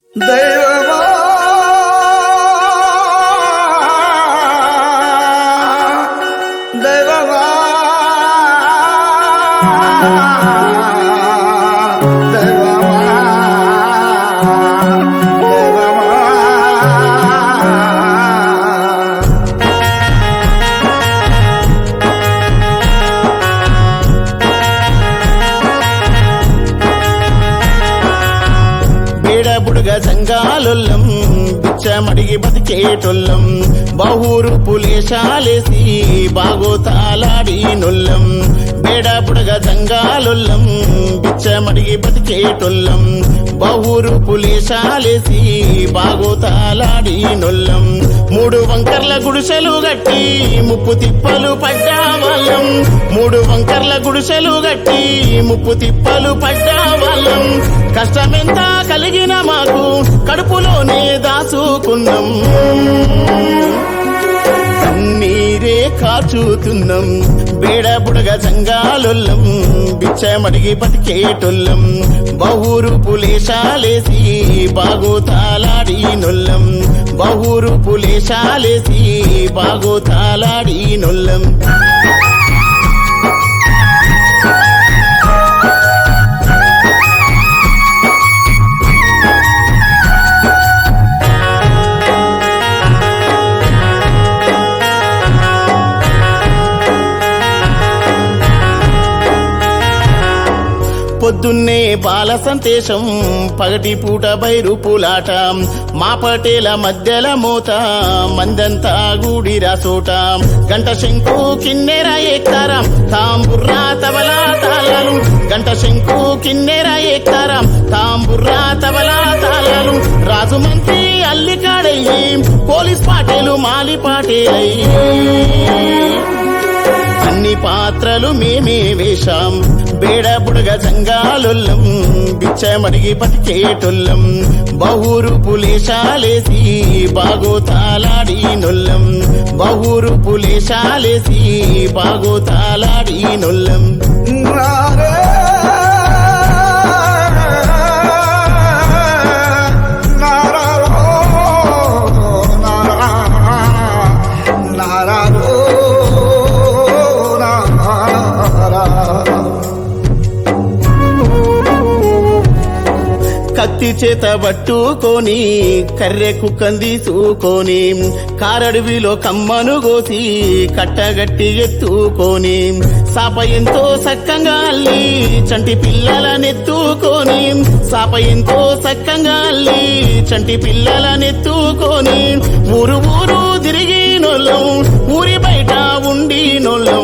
దైవమా దైవమా దైవమా దైవమా బేడబుడుగ సంఘాలొల్లం బిచ్చమడిగి బతికేటొల్లం బహూరు పులేశాలేసి బాగోతాలాడి నొల్లం బేడబుడుగ సంఘాలొల్లం బిచ్చమడిగి బతికేటొల్లం బహూరు పులేశాలేసి బాగోతాలాడి నొల్లం మూడు వంకర్ల గుడిసెలు గట్టి ముప్పు తిప్పలు పడ్డా వాళ్ళం మూడు వంకర్ల గుడిసెలు గట్టి ముప్పు తిప్పలు పడ్డా వాళ్ళం కష్టమెంత కలిగిన మాకు కడుపులోనే దాచుకున్నాం నీరే కాచుతున్నాం బేడబుడగ జంగాలొల్లం బిచ్చమడిగి బతికేటొల్లం బహూరు పులేశాలేసి బాగోతాలాడి నొల్లం బహూరు పులేశాలేసి బాగోతాలాడి నొల్లం పొద్దున్నే బాల సంతేశం పగటి పూట బైరు పూలాట మా పటేల మధ్యల మోత మందంతా గూడి రాసోట గంట శంకు కిన్నెర ఎక్తారాం తాంబుర్రా తబలా తాళాలు గంట శంకు కిన్నెర ఎక్తారాం తాంబుర్రా తబలా తాళాలు రాజు మంత్రి అల్లికాడయ్యి పోలీస్ పాటేలు మాలి పాటేలయ్యి అన్ని పాత్రలు మేమే వేశాం బేడబుడగ జంగాలొల్లం బిచ్చమడిగి బతికేటొల్లం బహూరు పులేశాలేసి బాగోతాలాడి నొల్లం బహూరు పులేశాలేసి బాగోతాలాడి నొల్లం నారే నారారో నారా నారారో నారా కత్తి చేత పట్టుకొని కర్రెకు కందీసుకొని కారడవిలో కమ్మను కోసి కట్టగట్టి ఎత్తుకొని సాప ఎంతో సక్కంగా అల్లి చంటి పిల్లలనెత్తుకొని సాప ఎంతో సక్కంగా అల్లి చంటి పిల్లలనెత్తుకొని ఊరు ఊరు తిరిగి నొల్లం ఊరి బయట ఉండి నొల్లం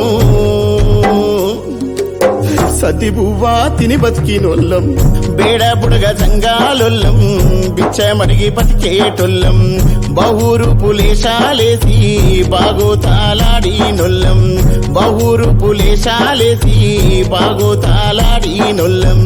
సతి బువ్వా తిని బతికినొల్లం బేడబుడగ జంగాలొల్లం బిచ్చమడిగి బతికేటొల్లం బహూరు పులేశాలేసి బాగోతాలాడి నొల్లం బహూరు పులేశాలేసి బాగోతాలాడి నొల్లం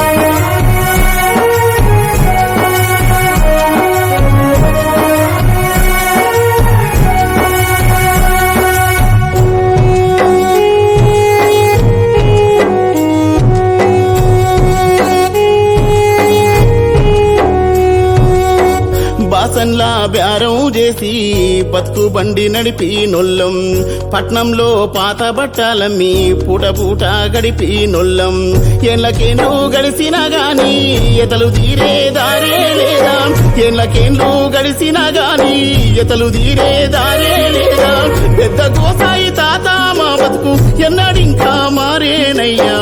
బాసన్లా బేరం చేసి బతుకు బండి నడిపి నొల్లం పట్నంలో పాత బట్టాలమ్మి పూట పూట గడిపి నొల్లం ఎళ్ళకేండ్లు గడిసినా గాని ఎతలు తీరే దారే లేదా ఎళ్ళకేండ్లు గడిసినా గాని ఎతలు తీరే దారే లేదా పెద్ద గోసాయి తాత మా బతుకు ఎన్నడింకా మారేనయ్యా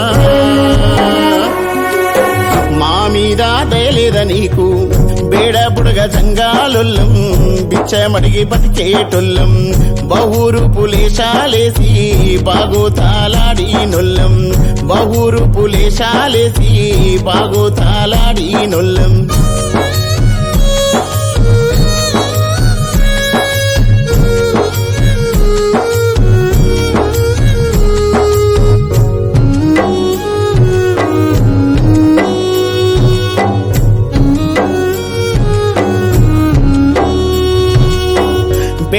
మా మీద దయలేద నీకు బేడబుడగ జంగాలొల్లం బిచ్చమడిగి బతికేటొల్లం బహూరు పులేశాలేసి బాగోతాలాడి నొల్లం బహూరు పులేశాలేసి బాగోతాలాడి నొల్లం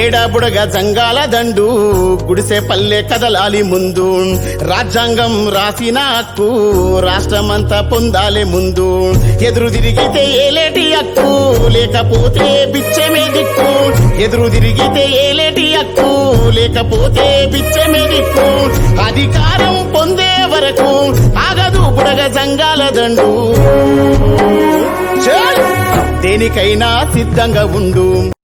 మేడ బుడగ జంగాల దండు గుడిసె పల్లె కదలాలి ముందు రాజ్యాంగం రాసిన హక్కు రాష్ట్రమంతా పొందాలి ముందు ఎదురు తిరిగితే ఏలేటి హక్కు లేకపోతే బిచ్చమే దిక్కు ఎదురు తిరిగితే ఏలేటి హక్కు లేకపోతే బిచ్చమే దిక్కు అధికారం పొందే వరకు ఆగదు బుడగ జంగాల దండు దేనికైనా సిద్ధంగా ఉండు